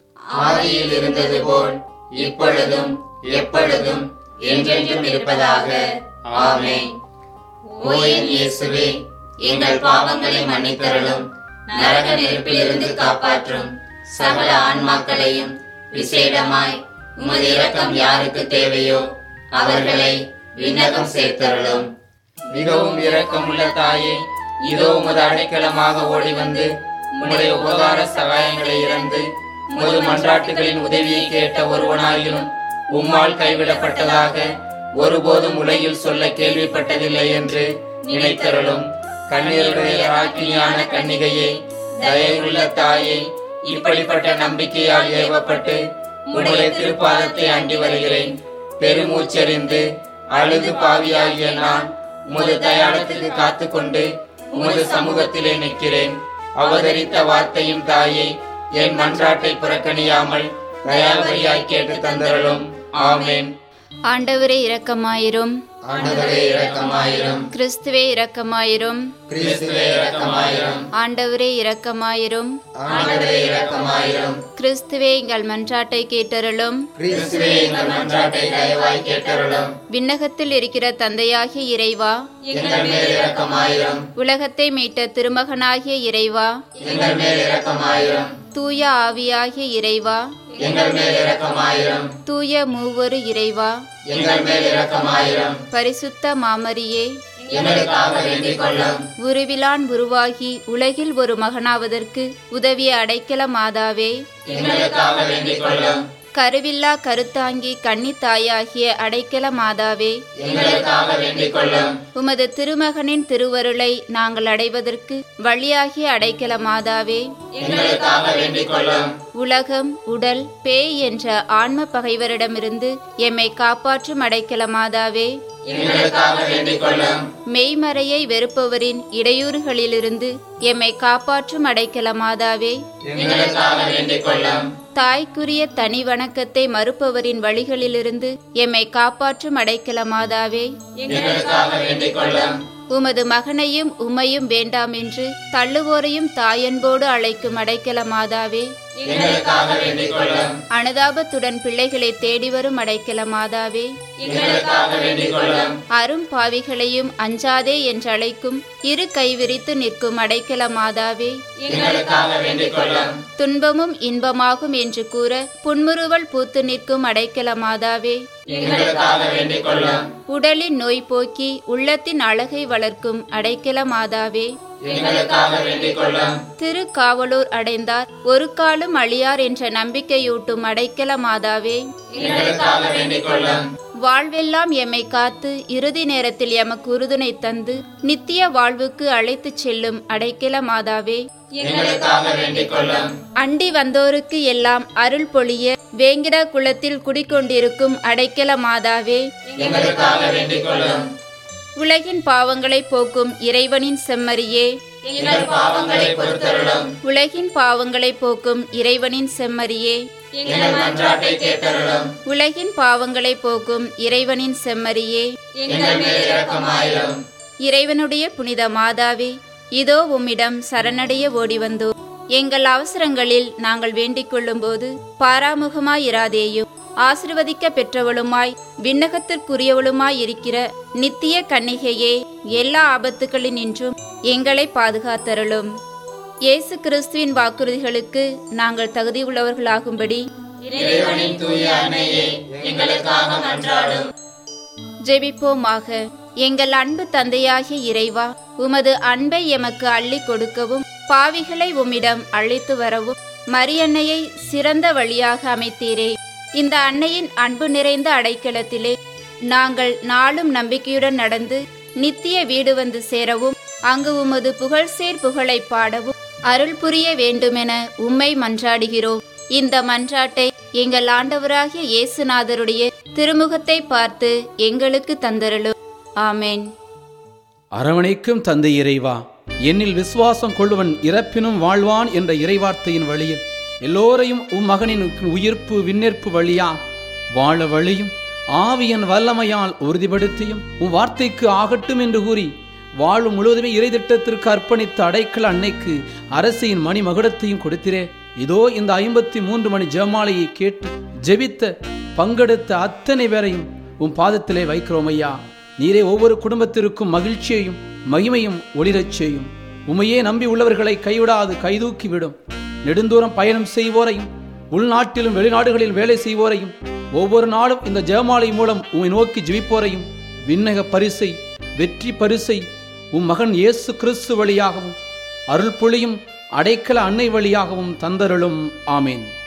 Speaker 7: ஆதியில் இருந்தது போல் இப்பொழுதும் எப்பொழுதும் என்றென்றும் இருப்பதாக ஆமென் ஓ என் இயேசுவே எங்கள் பாவங்களை மன்னித்தருளும் நரக நெருப்பிலிருந்து காப்பாற்றும் சகல ஆன்மாக்களையும் விசேடமாய் உமது இரக்கம் யாருக்கு தேவையோ அவர்களை விண்ணகம் சேர்த்தருளும் மிகவும் இரக்கமுள்ள தாயே இதோ உமது அடைக்கலமாக ஓடி வந்து உம்முடைய உபகார சகாயங்களை இறந்து உமது மன்றாட்டுகளின் உதவியை கேட்ட ஒருவனாயினும் உம்மால் கைவிடப்பட்டதாக ஒருபோதும் உலகில் சொல்ல கேள்விப்பட்டதில்லை என்று நினைத்தருளும் கண்ணீருடைய ராக்கினியான கன்னிகையே தயவுள்ள தாயே இப்படிப்பட்ட நம்பிக்கையால் ஏவப்பட்டு உம்முடைய திருப்பாதத்தை அண்டி வருகிறேன் பெருமூச்செறிந்து அழுது பாவியாகிய நான் உமது தயாளத்துக்கு காத்துக்கொண்டு உமது சமூகத்திலே நிற்கிறேன் அவதரித்த வார்த்தையும் தாயே என் மன்றாட்டை புறக்கணியாமல் தயாபரியாய் கேட்டு தந்தருளும் ஆமேன்
Speaker 10: ஆண்டவரே இரக்கமாயிரும்
Speaker 7: ஆண்டவரே இரக்கமாயிரும்
Speaker 10: கிறிஸ்துவே இரக்கமாயிரும்
Speaker 7: கிறிஸ்துவே இரக்கமாயிரும்
Speaker 10: ஆண்டவரே இரக்கமாயிரும்
Speaker 7: ஆண்டவரே இரக்கமாயிரும்
Speaker 10: கிறிஸ்துவே எங்கள் மன்றாட்டை கேட்டருளும்
Speaker 7: கிறிஸ்துவே எங்கள் மன்றாட்டை தயவாய் கேட்டருளும்
Speaker 10: விண்ணகத்தில் இருக்கிற தந்தையாகிய இறைவா
Speaker 7: எங்கள் மேல் இரக்கமாயிரும்
Speaker 10: உலகத்தை மீட்ட திருமகனாகிய இறைவா
Speaker 7: எங்கள் மேல் இரக்கமாயிரும்
Speaker 10: தூய ஆவியாகிய இறைவா
Speaker 7: எங்கள் மேல் இரக்கமாயிரும்
Speaker 10: தூய மூவரு இறைவா
Speaker 7: எங்கள் மேல் இரக்கமாயிரும்
Speaker 10: பரிசுத்த மாமரியே
Speaker 7: எங்களுக்காக வேண்டிக் கொள்ளும்
Speaker 10: உருவிலான் உருவாகி உலகில் ஒரு மகனாவதற்கு உதவிய அடைக்கல மாதாவே
Speaker 7: எங்களுக்காக வேண்டிக் கொள்ளும்
Speaker 10: கருவில்லா கருத்தாங்கி கன்னித்தாயாகிய அடைக்கல மாதாவே
Speaker 7: எங்களுக்காக வேண்டிக் கொள்ளும்
Speaker 10: உமது திருமகனின் திருவருளை நாங்கள் அடைவதற்கு வழியாகிய அடைக்கல மாதாவே
Speaker 7: எங்களுக்காக வேண்டிக் கொள்ளும்
Speaker 10: உலகம் உடல் பேய் என்ற ஆன்ம பகைவரிடமிருந்து எம்மை காப்பாற்றும் அடைக்கல மாதாவே
Speaker 7: எங்களுக்காக வேண்டிக் கொள்ளும்
Speaker 10: மெய்மறையை வெறுப்பவரின் இடையூறுகளிலிருந்து எம்மை காப்பாற்றும் அடைக்கல மாதாவே
Speaker 7: எங்களுக்காக வேண்டிக் கொள்ளும்
Speaker 10: தாய்க்குரிய தனி வணக்கத்தை மறுப்பவரின் வழிகளிலிருந்து எம்மை காப்பாற்றும் அடைக்கல மாதாவே
Speaker 7: எங்களுக்காக வேண்டிக் கொள்ளும்
Speaker 10: உமது மகனையும் உம்மையும் வேண்டாம் என்று தள்ளுவோரையும் தாயன்போடு அழைக்கும் அடைக்கல மாதாவே
Speaker 7: எங்களுக்காக வேண்டிக் கொள்ளும்
Speaker 10: அனுதாபத்துடன் பிள்ளைகளை தேடி வரும் அடைக்கல மாதாவே
Speaker 7: எங்களுக்காக வேண்டிக் கொள்ளும்
Speaker 10: அரும் பாவிகளையும் அஞ்சாதே என்று அழைக்கும் இரு கை விரித்து நிற்கும் அடைக்கல மாதாவே
Speaker 7: எங்களுக்காக வேண்டிக் கொள்ளும்
Speaker 10: துன்பமும் இன்பமாகும் என்று கூற புன்முறுவல் பூத்து நிற்கும் அடைக்கல மாதாவே
Speaker 7: எங்களுக்காக வேண்டிக் கொள்ளும்
Speaker 10: உடலின் நோய் போக்கி உள்ளத்தின் அழகை வளர்க்கும் அடைக்கல மாதாவே
Speaker 7: எங்களுக்காக வேண்டிக் கொள்ளும்
Speaker 10: திருக்காவலூர் அடைந்தார் ஒரு காலும் அழியார் என்ற நம்பிக்கையூட்டும் அடைக்கல மாதாவே
Speaker 7: எங்களுக்காக வேண்டிக் கொள்ளும்
Speaker 10: வாழ்வெல்லாம் எம்மை காத்து இறுதி நேரத்தில் எமக்கு உறுதுணை தந்து நித்திய வாழ்வுக்கு அழைத்துச் செல்லும் அடைக்கல மாதாவே
Speaker 7: எங்களுக்காக வேண்டிக் கொள்ளும்
Speaker 10: அண்டி வந்தோருக்கு எல்லாம் அருள் பொழிய வேங்கிட குளத்தில் குடிக்கொண்டிருக்கும் அடைக்கல மாதாவே
Speaker 7: எங்களுக்காக வேண்டிக் கொள்ளும்
Speaker 10: உலகின் பாவங்களை போக்கும் இறைவனின் செம்மறியே
Speaker 7: எங்கள் பாவங்களை பொறுத்தருளும்
Speaker 10: உலகின் பாவங்களை போக்கும் இறைவனின் செம்மறியே
Speaker 7: எங்கள் மன்றாட்டை கேட்டருளும்
Speaker 10: உலகின் பாவங்களை போக்கும் இறைவனின் செம்மறியே
Speaker 7: எங்கள் மேல் இரக்கமாயிரும்
Speaker 10: இறைவனுடைய புனித மாதாவே இதோ உம்மிடம் சரணடைய ஓடி வந்தோம் எங்கள் அவசரங்களில் நாங்கள் வேண்டிக் கொள்ளும்போது பாராமுகமாயிராதேயும் ஆசிர்வதிக்க பெற்றவளுமாய் விண்ணகத்திற்குரியவளுமாய் இருக்கிற நித்திய கன்னிகையே எல்லா ஆபத்துகளினின்றும் எங்களை பாதுகாத்தருளும் இயேசு கிறிஸ்துவின் வாக்குறுதிகளுக்கு நாங்கள் தகுதியுள்ளவர்களாகும்படி
Speaker 7: இறைவனின் தூய அன்னையே எங்களுக்காக மன்றாடும்
Speaker 10: ஜெபிப்போமாக எங்கள் அன்பு தந்தையாகிய இறைவா உமது அன்பை எமக்கு அள்ளி கொடுக்கவும் பாவிகளை உம்மிடம் அழைத்து வரவும் மரியன்னையை சிறந்த வழியாக அமைத்தீரே இந்த அன்னையின் அன்பு நிறைந்த அடைக்கலத்திலே நாங்கள் நாளும் நம்பிக்கையுடன் நடந்து நித்திய வீடு வந்து சேரவும் அங்கு உமது புகழ்சேர் புகழை பாடவும் அருள் புரிய வேண்டுமென உம்மை மன்றாடுகிறோம் இந்த மன்றாட்டை எங்கள் ஆண்டவராகிய இயேசுநாதருடைய திருமுகத்தை பார்த்து எங்களுக்கு தந்தருளும் ஆமென்
Speaker 11: அரவணைக்கும் தந்தை இறைவா என்னில் விசுவாசம் கொள்ளுவன் இறப்பினும் வாழ்வான் என்ற இறைவார்த்தையின் வழியில் எல்லோரையும் உம் மகனின் உயிர்ப்பு விண்ணேற்பு வழியா வாழ வழியும் ஆவியன் வல்லமையால் உறுதிப்படுத்தியும் உம் வார்த்தைக்கு ஆகட்டும் என்று கூறி வாழ்வு முழுவதுமே இறை திட்டத்திற்கு அர்ப்பணித்த அடைக்கல அன்னைக்கு அரசியின் மணி மகுடத்தையும் கொடுத்திரே இதோ இந்த ஐம்பத்தி மூன்று மணி ஜெபமாலையை கேட்டு ஜெபித்த பங்கெடுத்த அத்தனை பேரையும் உம் பாதத்திலே வைக்கிறோம் ஐயா நீரே ஒவ்வொரு குடும்பத்திற்கும் மகிழ்ச்சியையும் மகிமையும் ஒளிரச் செய்யும் உமையே நம்பி உள்ளவர்களை கைவிடாது கைதூக்கி விடும் நெடுந்தூரம் பயணம் செய்வோரையும் உள்நாட்டிலும் வெளிநாடுகளில் வேலை செய்வோரையும் ஒவ்வொரு நாளும் இந்த ஜெயமாலை மூலம் உம்மை நோக்கி ஜெபிப்போரையும் விண்ணக பரிசை வெற்றி பரிசை உம் மகன் இயேசு கிறிஸ்து வழியாகவும் அருள் பொழியும் அடைக்கல அன்னை வழியாகவும் தந்தருளும் ஆமேன்